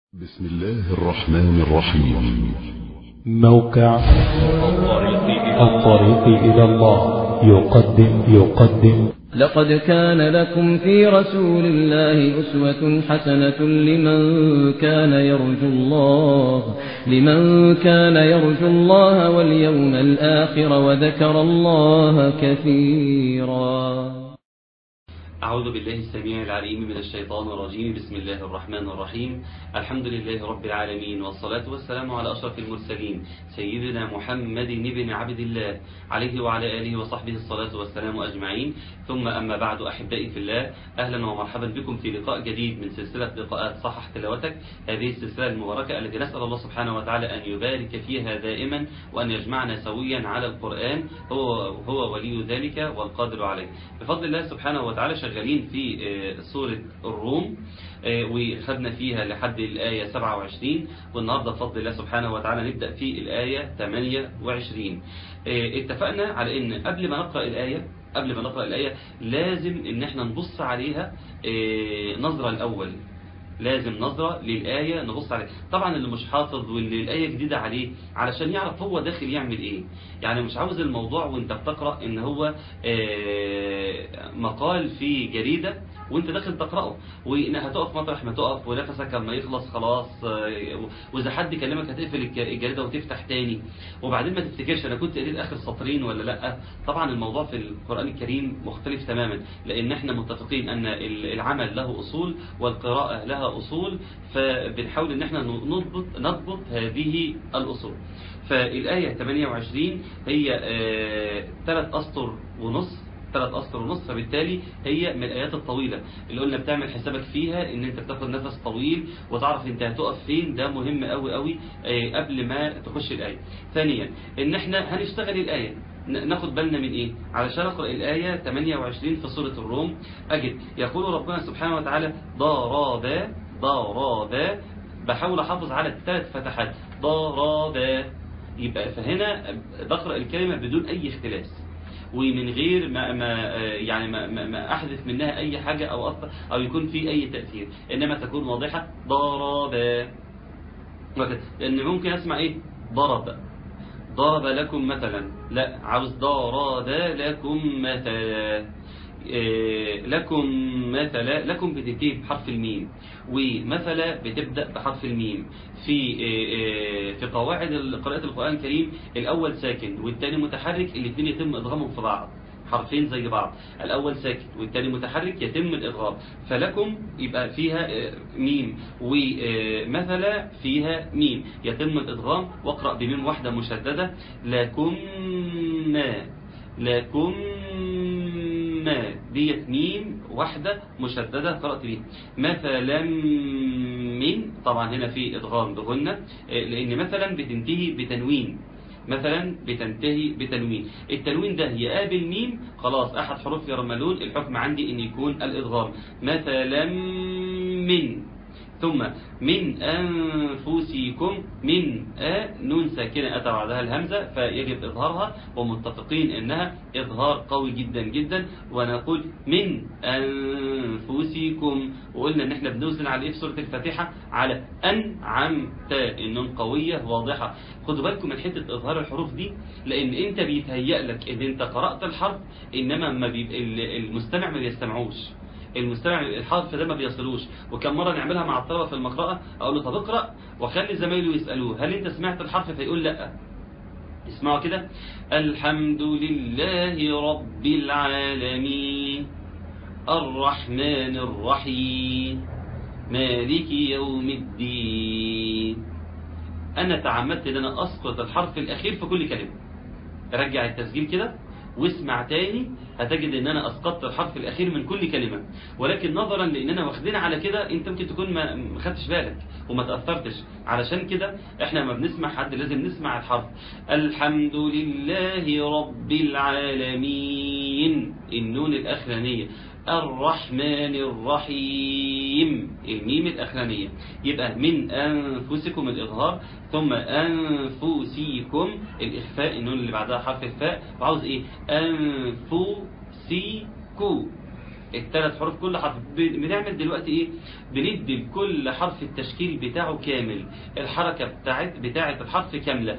بسم الله الرحمن الرحيم موقع الطريق إلى الله يقدم يقدم لقد كان لكم في رسول الله أسوة حسنة لمن كان يرجو الله لمن كان يرجو الله واليوم الآخر وذكر الله كثيرا أعوذ بالله السميع العليم من الشيطان الرجيم بسم الله الرحمن الرحيم الحمد لله رب العالمين والصلاة والسلام على أشرف المرسلين سيدنا محمد بن عبد الله عليه وعلى آله وصحبه الصلاة والسلام أجمعين ثم أما بعد أحبائي في الله أهلا ومرحبا بكم في لقاء جديد من سلسلة لقاءات صحح تلاوتك هذه السلسلة المباركة التي نسأل الله سبحانه وتعالى أن يبارك فيها دائما وأن يجمعنا سويا على القرآن هو, هو ولي ذلك والقادر عليه بفضل الله سبحانه وتعالى شغالين في سورة الروم وخدنا فيها لحد الآية 27 والنهاردة بفضل الله سبحانه وتعالى نبدأ في الآية 28 اتفقنا على ان قبل ما نقرأ الآية قبل ما نقرأ الآية لازم ان احنا نبص عليها نظرة الأول لازم نظرة للآية نبص عليها طبعا اللي مش حافظ واللي الآية جديدة عليه علشان يعرف هو داخل يعمل ايه يعني مش عاوز الموضوع وانت بتقرأ ان هو مقال في جريدة وانت داخل تقرأه وانها هتقف مطرح ما تقف ونفسك لما يخلص خلاص واذا حد كلمك هتقفل الجريدة وتفتح تاني وبعدين ما تفتكرش انا كنت قريت اخر سطرين ولا لا طبعا الموضوع في القرآن الكريم مختلف تماما لان احنا متفقين ان العمل له اصول والقراءة لها اصول فبنحاول ان احنا نضبط, نضبط هذه الاصول فالآية 28 هي ثلاث أسطر ونص ثلاث أسطر ونص فبالتالي هي من الآيات الطويلة اللي قلنا بتعمل حسابك فيها ان انت بتاخد نفس طويل وتعرف انت هتقف فين ده مهم قوي قوي قبل ما تخش الآية ثانيا ان احنا هنشتغل الآية ناخد بالنا من ايه علشان اقرأ الآية 28 في سورة الروم اجد يقول ربنا سبحانه وتعالى ضرابا ضرابا بحاول احافظ على الثلاث فتحات ضرابا يبقى فهنا بقرأ الكلمة بدون أي اختلاس ومن غير ما, ما يعني ما, ما, ما أحدث منها أي حاجة أو أصلا أو يكون في أي تأثير إنما تكون واضحة ضرب لأن ممكن أسمع إيه ضرب ضرب لكم مثلا لا عاوز ضرب لكم مثلا لكم مثلا لكم بتنتهي بحرف الميم ومثلا بتبدأ بحرف الميم في في قواعد قراءة القرآن الكريم الأول ساكن والثاني متحرك الاثنين يتم إضغامهم في بعض حرفين زي بعض الأول ساكن والثاني متحرك يتم الإضغام فلكم يبقى فيها ميم ومثلا فيها ميم يتم الإضغام واقرأ بميم واحدة مشددة لكم ما لكم ما ديت ميم واحدة مشددة قرأت بيها مثلا من طبعا هنا في إضغام بغنة لأن مثلا بتنتهي بتنوين مثلا بتنتهي بتنوين التنوين ده يقابل ميم خلاص أحد حروف يرملون الحكم عندي أن يكون الإضغام مثلا من ثم من أنفسكم من أ نون ساكنة أتى بعدها الهمزة فيجب إظهارها ومتفقين أنها إظهار قوي جدا جدا ونقول من أنفسكم وقلنا أن احنا بنوزن على إيه في سورة الفاتحة على أنعمت النون قوية واضحة خدوا بالكم من حتة إظهار الحروف دي لأن أنت بيتهيأ لك أن أنت قرأت الحرف إنما ما المستمع ما بيستمعوش المستمع الحرف ده ما بيصلوش وكم مرة نعملها مع الطلبة في المقرأة أقول له طب اقرأ وخلي زمايله يسألوه هل أنت سمعت الحرف فيقول لا اسمعوا كده الحمد لله رب العالمين الرحمن الرحيم مالك يوم الدين أنا تعمدت أن أنا أسقط الحرف الأخير في كل كلمة رجع التسجيل كده واسمع تاني هتجد ان انا اسقطت الحرف الاخير من كل كلمة ولكن نظرا لاننا واخدين على كده انت ممكن تكون ما خدتش بالك وما تأثرتش علشان كده احنا ما بنسمع حد لازم نسمع الحرف الحمد لله رب العالمين النون الاخرانية الرحمن الرحيم الميم الأخرانية يبقى من أنفسكم الإظهار ثم أنفسيكم الإخفاء النون اللي بعدها حرف الفاء وعاوز إيه أنفسيكو الثلاث حروف كل حرف ب- بنعمل دلوقتي ايه بندي لكل حرف التشكيل بتاعه كامل الحركة بتاعت بتاعت الحرف كاملة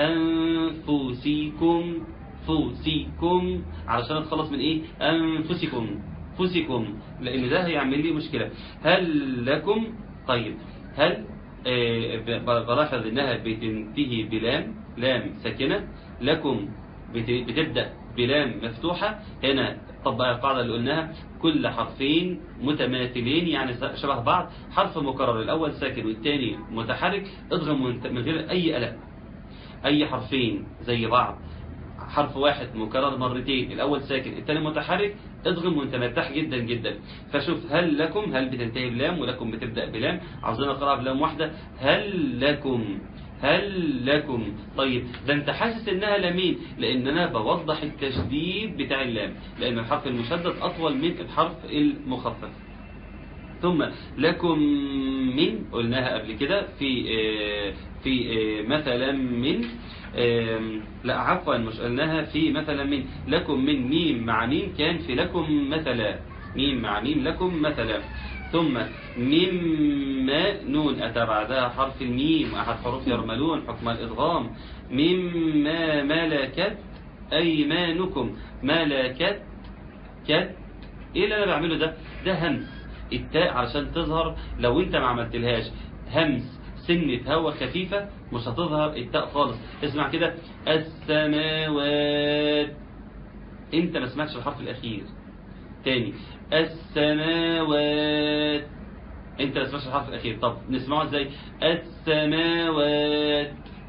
أنفسكم فوسيكم علشان نتخلص من ايه أنفسكم فوسكم لأن ده هيعمل لي مشكلة هل لكم طيب هل آه، ب- بلاحظ انها بتنتهي بلام لام ساكنة لكم بت- بتبدأ بلام مفتوحة هنا طبق القاعدة اللي قلناها كل حرفين متماثلين يعني س- شبه بعض حرف مكرر الأول ساكن والثاني متحرك اضغم من من غير أي قلق أي حرفين زي بعض حرف واحد مكرر مرتين الأول ساكن الثاني متحرك اضغم وانت مرتاح جدا جدا فشوف هل لكم هل بتنتهي بلام ولكم بتبدأ بلام عاوزين نقرأها بلام واحدة هل لكم هل لكم طيب ده انت حاسس انها لامين لان انا بوضح التشديد بتاع اللام لان الحرف المشدد اطول من الحرف المخفف ثم لكم من قلناها قبل كده في آه، في آه، مثلا من آم، لا عفوا مش قلناها في مثلا من لكم من ميم مع ميم كان في لكم مثلا ميم مع ميم لكم مثلا ثم مما نون أتى بعدها حرف الميم أحد حروف يرملون حكم الإدغام مما ملكت أيمانكم ملكت كت ايه اللي انا بعمله ده ده همس التاء علشان تظهر لو انت ما عملتلهاش همس سنة هوا خفيفة مش هتظهر التاء خالص اسمع كده السماوات انت ما سمعتش الحرف الاخير تاني السماوات انت ما سمعتش الحرف الاخير طب نسمعه ازاي السماوات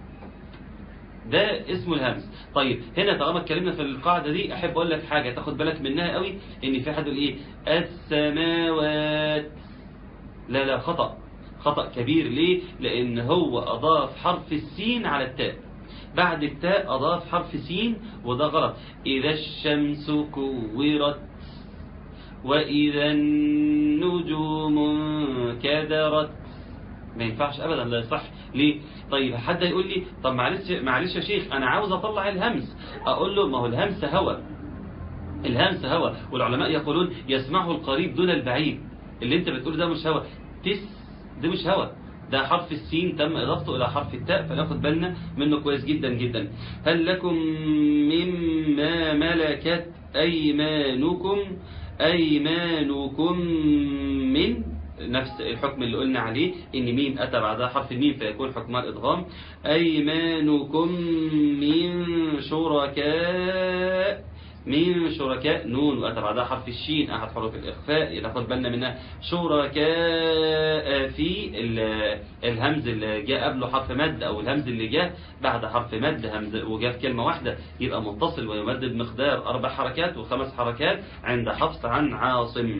ده اسمه الهمس طيب هنا طالما اتكلمنا في القاعدة دي احب اقول لك حاجة تاخد بالك منها قوي ان في حد يقول ايه السماوات لا لا خطأ خطأ كبير ليه لان هو اضاف حرف السين على التاء بعد التاء اضاف حرف سين وده غلط اذا الشمس كورت واذا النجوم كدرت ما ينفعش ابدا لا يصح ليه طيب حد يقول لي طب معلش معلش يا شيخ انا عاوز اطلع الهمس اقول له ما هو الهمس هوا الهمس هوا والعلماء يقولون يسمعه القريب دون البعيد اللي انت بتقوله ده مش هوا تس ده مش هوا ده حرف السين تم اضافته الى حرف التاء فناخد بالنا منه كويس جدا جدا هل لكم مما ملكت ايمانكم ايمانكم من نفس الحكم اللي قلنا عليه ان ميم اتى بعدها حرف الميم فيكون حكمها الادغام ايمانكم من شركاء من شركاء نون واتى بعدها حرف الشين احد حروف الاخفاء ناخد بالنا منها شركاء في ال- الهمز اللي جاء قبله حرف مد او الهمز اللي جاء بعد حرف مد همز وجاء في كلمه واحده يبقى متصل ويمد بمقدار اربع حركات وخمس حركات عند حفص عن عاصم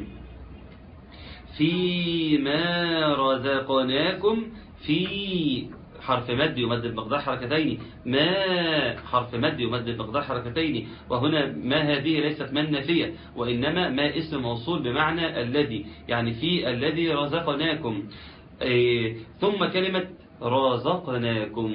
فيما رزقناكم في حرف مد يمد بمقدار حركتين ما حرف مد يمد بمقدار حركتين وهنا ما هذه ليست من نافية وإنما ما اسم موصول بمعنى الذي يعني في الذي رزقناكم إيه، ثم كلمة رزقناكم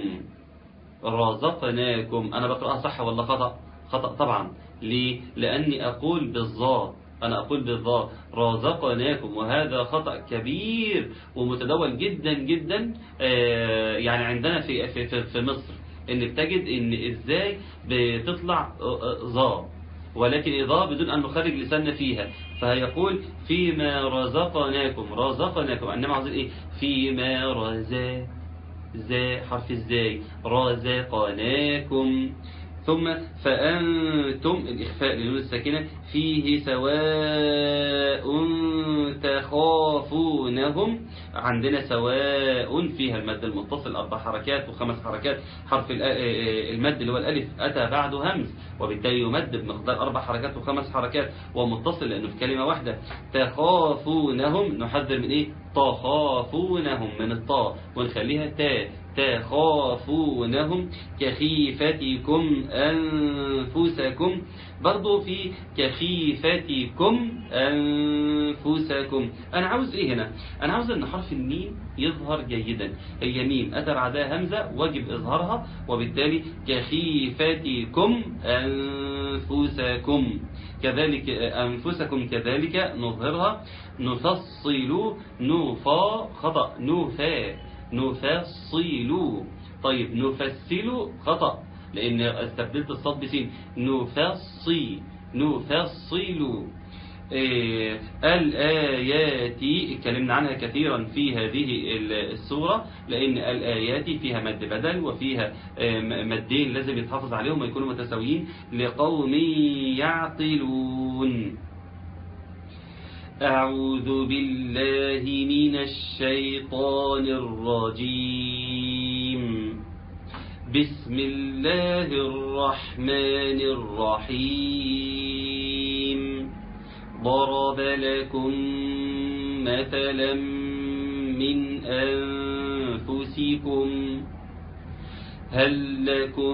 رزقناكم أنا بقرأها صح ولا خطأ خطأ طبعا ليه لأني أقول بالظاء أنا أقول بالظاء رزقناكم وهذا خطأ كبير ومتداول جدا جدا آه، يعني عندنا في في في, في مصر إنك تجد إن إزاي بتطلع آه، آه، ظا ولكن إضاء بدون أن نخرج لساننا فيها فيقول فيما رزقناكم رزقناكم إنما عاوزين إيه فيما رزا زا حرف الزاي رزقناكم ثم فأنتم الإخفاء للنون الساكنة فيه سواء تخافونهم عندنا سواء فيها المد المتصل أربع حركات وخمس حركات حرف الأ- المد اللي هو الألف أتى بعده همز وبالتالي يمد بمقدار أربع حركات وخمس حركات ومتصل لأنه في كلمة واحدة تخافونهم نحذر من إيه تخافونهم من الطاء ونخليها تاء تخافونهم كخيفتكم أنفسكم برضو في كخيفتكم أنفسكم أنا عاوز إيه هنا أنا عاوز أن حرف الميم يظهر جيدا هي ميم أتى بعدها همزة واجب إظهارها وبالتالي كخيفتكم أنفسكم كذلك أنفسكم كذلك نظهرها نفصل نفا خطأ نفا نفصل طيب نفصل خطأ لأن استبدلت الصاد بسين نفصي نفصل إيه الآيات اتكلمنا عنها كثيرا في هذه السورة لأن الآيات فيها مد بدل وفيها مدين لازم يتحافظ عليهم ويكونوا متساويين لقوم يعقلون أعوذ بالله من الشيطان الرجيم بسم الله الرحمن الرحيم ضرب لكم مثلا من أنفسكم هل لكم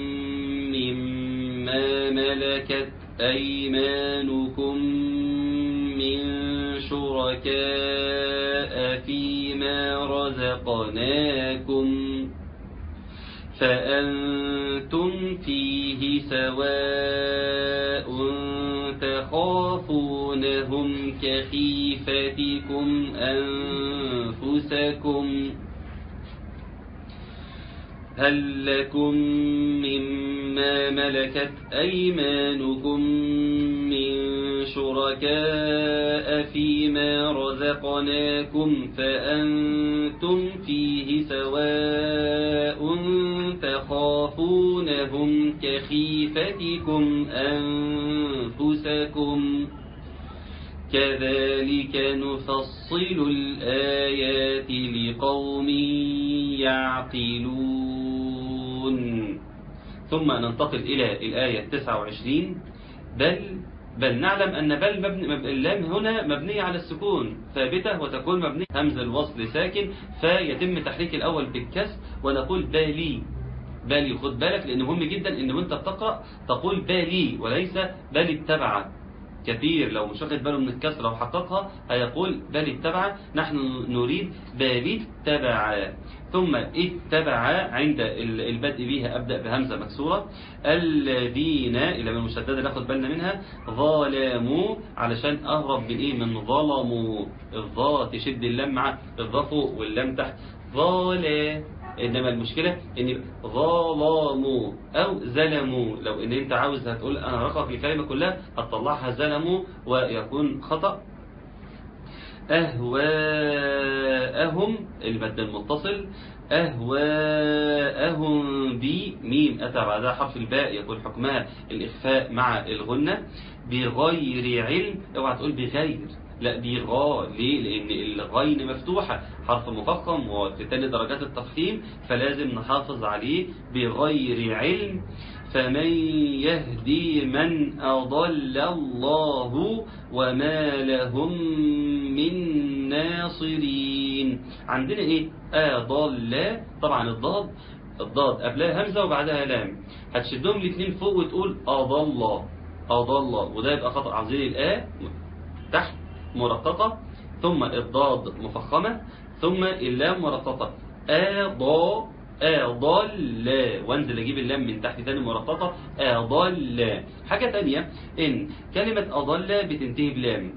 مما ملكت أيمانكم من شركاء فيما رزقناكم فأنتم فيه سواء تخافونهم كخيفتكم أنفسكم هل لكم مما ملكت أيمانكم من شركاء فيما رزقناكم فأنتم فيه سواء تخافونهم كخيفتكم أنفسكم كذلك نفصل الآيات لقوم يعقلون ثم ننتقل إلى الآية 29 بل بل نعلم أن بل مبني اللام هنا مبنية على السكون ثابتة وتكون مبنية همز الوصل ساكن فيتم تحريك الأول بالكسر ونقول بالي بالي خد بالك لأن مهم جدا أن وانت بتقرأ تقول بالي وليس بل اتبع كثير لو مش واخد باله من الكسرة وحققها هيقول بل اتبع نحن نريد بل اتبع ثم اتبع عند البدء بها أبدأ بهمزة مكسورة الذين إلى من المشددة ناخد بالنا منها ظلموا علشان أهرب من إيه من ظلموا الظا تشد اللام مع الظا فوق واللام تحت ظلا إنما المشكلة إن ظلموا أو زلموا لو إن أنت عاوز هتقول أنا رقق الكلمة كلها هتطلعها زلموا ويكون خطأ أهواءهم المد المتصل أهواءهم بميم أتى بعدها حرف الباء يكون حكمها الإخفاء مع الغنة بغير علم اوعى تقول بغير لا بغا ليه لأن الغين مفتوحة حرف مفخم وفي تاني درجات التفخيم فلازم نحافظ عليه بغير علم فمن يهدي من أضل الله وما لهم من ناصرين عندنا ايه أضل طبعا الضاد الضاد قبلها همزة وبعدها لام هتشدهم الاثنين فوق وتقول أضل أضل وده يبقى خطأ عايزين الآ تحت مرققة ثم الضاد مفخمة ثم اللام مرققة أضل أضل وانزل اجيب اللام من تحت تاني مرققة أضل حاجة تانية ان كلمة أضل بتنتهي بلام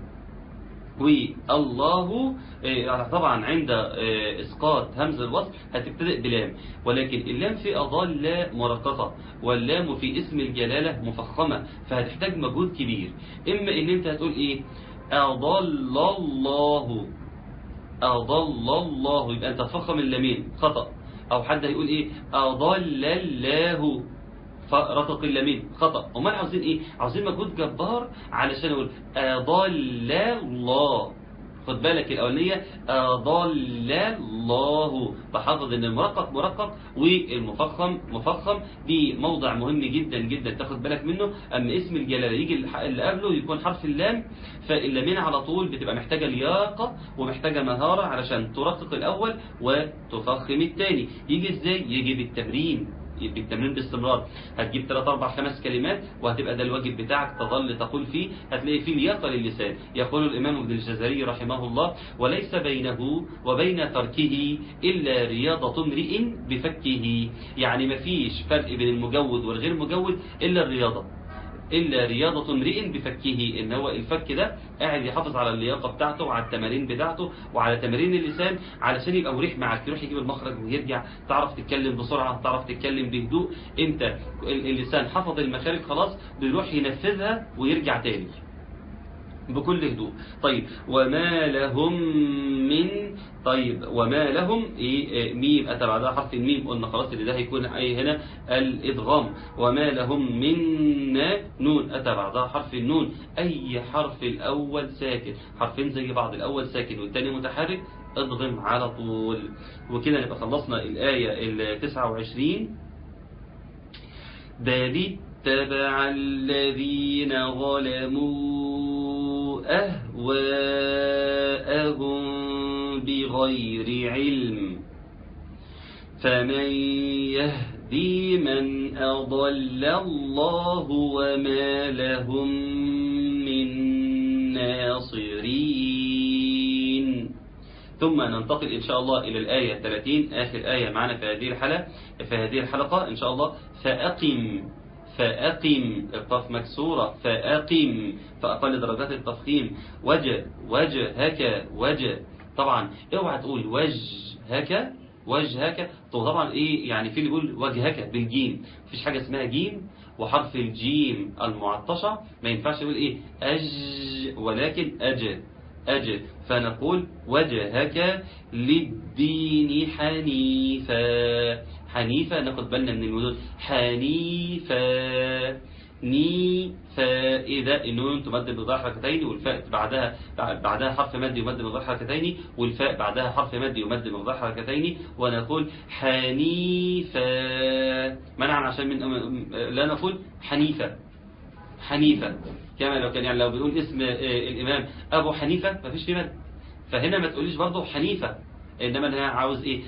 والله طبعا عند اسقاط همز الوصل هتبتدئ بلام ولكن اللام في أضل مرققة واللام في اسم الجلالة مفخمة فهتحتاج مجهود كبير اما ان انت هتقول ايه أضل الله أضل الله يبقى أنت تفخم اللامين خطأ أو حد هيقول إيه أضل الله فرقق اللامين خطأ وما عاوزين إيه عاوزين مجهود جبار علشان نقول أضل الله خد بالك الأولانية أضل الله بحافظ إن المرقق مرقق والمفخم مفخم دي موضع مهم جدا جدا تاخد بالك منه أما اسم الجلالة يجي الح- اللي قبله يكون حرف اللام فاللامين على طول بتبقى محتاجة لياقة ومحتاجة مهارة علشان ترقق الأول وتفخم الثاني يجي إزاي؟ يجي بالتمرين بالتمرين باستمرار هتجيب 3 4 5 كلمات وهتبقى ده الواجب بتاعك تظل تقول فيه هتلاقي فيه لياقه للسان يقول الامام ابن الجزري رحمه الله وليس بينه وبين تركه الا رياضه امرئ بفكه يعني مفيش فرق بين المجود والغير مجود الا الرياضه إلا رياضة امرئ بفكه إن هو الفك ده قاعد يحافظ على اللياقة بتاعته وعلى التمارين بتاعته وعلى تمارين اللسان علشان يبقى مريح معاك يروح يجيب المخرج ويرجع تعرف تتكلم بسرعة تعرف تتكلم بهدوء أنت ال- اللسان حفظ المخارج خلاص بيروح ينفذها ويرجع تاني بكل هدوء طيب وما لهم من طيب وما لهم ايه إيه، ميم اتى بعدها حرف الميم قلنا خلاص اللي ده هيكون اي هنا الادغام وما لهم منا نون اتى بعدها حرف النون اي حرف الاول ساكن حرفين زي بعض الاول ساكن والثاني متحرك اضغم على طول وكده نبقى خلصنا الايه ال 29 بل اتبع الذين ظلموا أهواءهم بغير علم فمن يهدي من أضل الله وما لهم من ناصرين ثم ننتقل إن شاء الله إلى الآية 30 آخر آية معنا في هذه الحلقة في هذه الحلقة إن شاء الله فأقم فأقم القاف مكسورة فأقم فأقل درجات التفخيم وجه وجهك وجه طبعا اوعى تقول وجهك وجهك طبعا ايه يعني في اللي يقول وجهك بالجيم مفيش حاجة اسمها جيم وحرف الجيم المعطشة ما ينفعش يقول ايه أج ولكن أج أج فنقول وجهك للدين حنيفا حنيفة ناخد بالنا من الوجود حنيفا ني فإذا النون تمد بمقدار حركتين والفاء بعدها بعدها حرف مد يمد بمقدار حركتين والفاء بعدها حرف مد يمد بمقدار حركتين ونقول حنيفا منعا عشان من لا نقول حنيفة حنيفة كما لو كان يعني لو بيقول اسم آه، الإمام أبو حنيفة مفيش فيه مد فهنا ما تقوليش برضه حنيفة إنما أنا عاوز إيه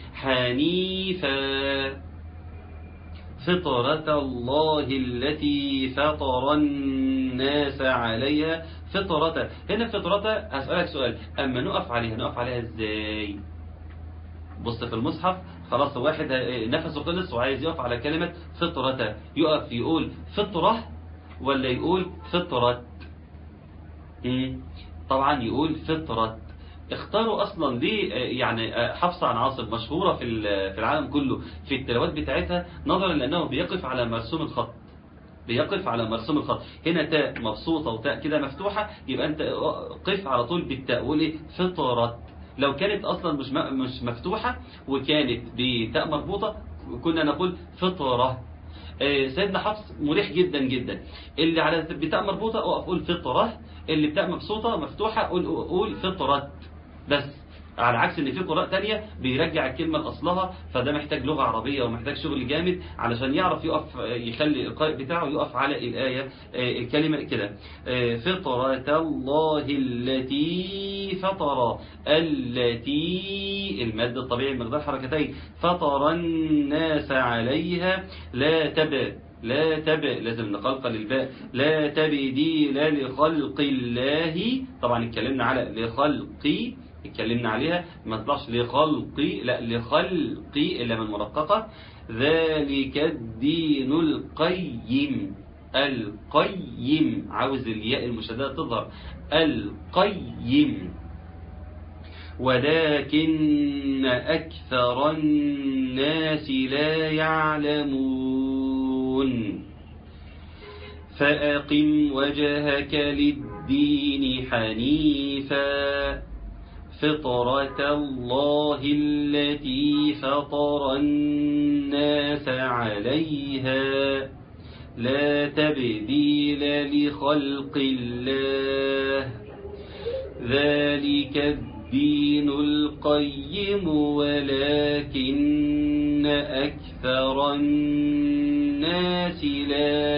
حنيفة فطرة الله التي فطر الناس عليها فطرة هنا فطرة هسألك سؤال أما نقف عليها نقف عليها إزاي بص في المصحف خلاص واحد نفسه خلص وعايز يقف على كلمة فطرة يقف يقول فطرة ولا يقول فطرة مم. طبعا يقول فطرة اختاروا اصلا ليه آه، يعني آه، حفصة عن عاصم مشهورة في ال- في العالم كله في التلاوات بتاعتها نظرا لانه بيقف على مرسوم الخط بيقف على مرسوم الخط هنا تاء مبسوطة وتاء كده مفتوحة يبقى انت قف على طول بالتاء وقول ايه فطرت لو كانت اصلا مش م- مش مفتوحة وكانت بتاء مربوطة كنا نقول فطرة آه، سيدنا حفص مريح جدا جدا اللي على بتاء مربوطة اقف قول فطرة اللي بتاء مبسوطة مفتوحة قول قول فطرت بس على عكس ان في قراء تانية بيرجع الكلمة لأصلها فده محتاج لغة عربية ومحتاج شغل جامد علشان يعرف يقف يخلي القارئ بتاعه يقف على الآية آه، الكلمة كده آه، فطرة الله التي فطر التي المد الطبيعي بمقدار حركتين فطر الناس عليها لا تبى لا تب لازم نقلقل الباء لا تبديل لخلق الله طبعا اتكلمنا على لخلق اتكلمنا عليها ما تطلعش لخلقي لا لخلقي إلا من مرققة ذلك الدين القيم القيم عاوز الياء المشددة تظهر القيم ولكن أكثر الناس لا يعلمون فأقم وجهك للدين حنيفا فطرة الله التي فطر الناس عليها لا تبديل لخلق الله ذلك ذلك الدين القيم ولكن أكثر الناس لا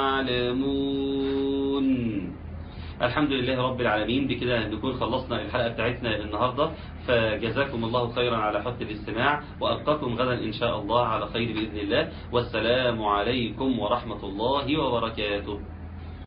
يعلمون الحمد لله رب العالمين بكده نكون خلصنا الحلقة بتاعتنا النهاردة فجزاكم الله خيرا على حسن الاستماع وألقاكم غدا إن شاء الله على خير بإذن الله والسلام عليكم ورحمة الله وبركاته